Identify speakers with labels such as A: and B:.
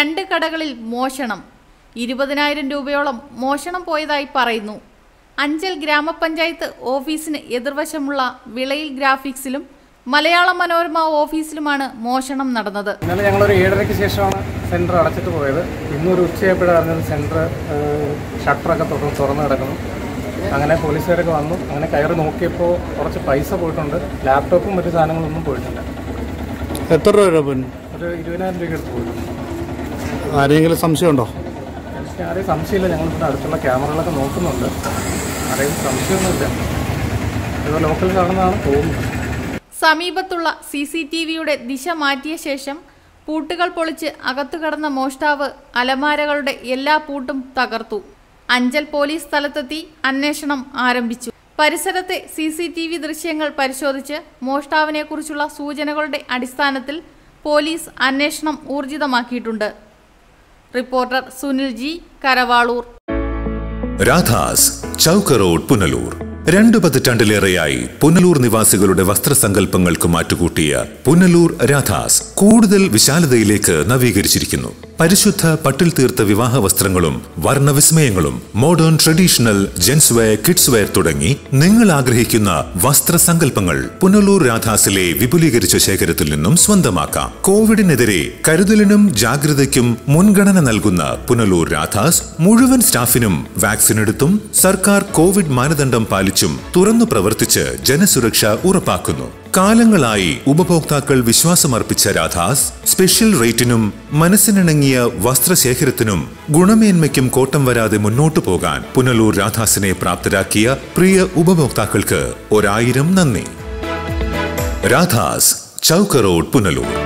A: രണ്ട് കടകളിൽ മോഷണം ഇരുപതിനായിരം രൂപയോളം മോഷണം പോയതായി പറയുന്നു അഞ്ചൽ ഗ്രാമപഞ്ചായത്ത് ഓഫീസിന് എതിർവശമുള്ള വിളയിൽ ഗ്രാഫിക്സിലും മലയാള മനോരമ ഓഫീസിലുമാണ് മോഷണം നടന്നത്
B: ഇന്നലെ ഞങ്ങളൊരു ഏഴരയ്ക്ക് ശേഷമാണ് സെൻറ്റർ അടച്ചിട്ട് പോയത് ഇന്നൊരു ഉച്ചയായപ്പോഴാണ് അറിഞ്ഞത് സെൻറ്റർ ഷട്ടറൊക്കെ തുറന്ന് തുറന്ന് കിടക്കുന്നു അങ്ങനെ പോലീസുകാരൊക്കെ വന്നു അങ്ങനെ കയറി നോക്കിയപ്പോൾ കുറച്ച് പൈസ പോയിട്ടുണ്ട് ലാപ്ടോപ്പും മറ്റു സാധനങ്ങളൊന്നും പോയിട്ടില്ല
C: എത്ര രൂപ പിന്നെ
B: ഒരു ഇരുപതിനായിരം രൂപ എടുത്ത് പോയിട്ടുണ്ട്
C: ആരെങ്കിലും സംശയമുണ്ടോ
B: എനിക്ക് ആരെയും സംശയമില്ല ഞങ്ങളിവിടെ അടുത്തുള്ള ക്യാമറകളൊക്കെ നോക്കുന്നുണ്ട് ആരെയും സംശയമൊന്നുമില്ല ഇത് ലോക്കൽ കാണുന്നതാണ് തോന്നുന്നത്
A: സമീപത്തുള്ള സി സി ടി വിയുടെ ദിശ മാറ്റിയ ശേഷം പൂട്ടുകൾ പൊളിച്ച് അകത്തു കടന്ന മോഷ്ടാവ് അലമാരകളുടെ എല്ലാ പൂട്ടും തകർത്തു അഞ്ചൽ പോലീസ് സ്ഥലത്തെത്തി അന്വേഷണം ആരംഭിച്ചു പരിസരത്തെ സി സി ടി വി ദൃശ്യങ്ങൾ പരിശോധിച്ച് മോഷ്ടാവിനെക്കുറിച്ചുള്ള സൂചനകളുടെ അടിസ്ഥാനത്തിൽ പോലീസ് അന്വേഷണം ഊർജിതമാക്കിയിട്ടുണ്ട് reporter Sunil G Karavaloor
D: Radhas Chowk road Punalur രണ്ടു പതിറ്റാണ്ടിലേറെയായി പുനലൂർ നിവാസികളുടെ വസ്ത്രസങ്കല്പങ്ങൾക്ക് മാറ്റുകൂട്ടിയ പുനലൂർ രാധാസ് കൂടുതൽ വിശാലതയിലേക്ക് നവീകരിച്ചിരിക്കുന്നു പരിശുദ്ധ പട്ടിൽ തീർത്ത വിവാഹ വസ്ത്രങ്ങളും വർണ്ണവിസ്മയങ്ങളും modern traditional gents wear kids wear തുടങ്ങി നിങ്ങൾ ആഗ്രഹിക്കുന്ന വസ്ത്രസങ്കല്പങ്ങൾ പുനലൂർ രാധാസിലെ വിപുലീകരിച്ച ശേഖരത്തിൽ നിന്നും സ്വന്തമാക്കാം കോവിഡിനെതിരെ കരുതലിനും ജാഗ്രതയ്ക്കും മുൻഗണന നൽകുന്ന പുനലൂർ രാധാസ് മുഴുവൻ സ്റ്റാഫിനും വാക്സിൻ എടുത്തും സർക്കാർ കോവിഡ് മാനദണ്ഡം പാലിച്ചും തുറന്നു പ്രവർത്തിച്ച് ജനസുരക്ഷ ഉറപ്പാക്കുന്നു കാലങ്ങളായി ഉപഭോക്താക്കൾ വിശ്വാസമർപ്പിച്ച രാധാസ് സ്പെഷ്യൽ റേറ്റിനും മനസ്സിനിണങ്ങിയ വസ്ത്രശേഖരത്തിനും ഗുണമേന്മയ്ക്കും കോട്ടം വരാതെ മുന്നോട്ടു പോകാൻ പുനലൂർ രാധാസിനെ പ്രാപ്തരാക്കിയ പ്രിയ ഉപഭോക്താക്കൾക്ക് ഒരായിരം നന്ദി രാധാസ് ചൗക്ക് റോഡ് പുനലൂർ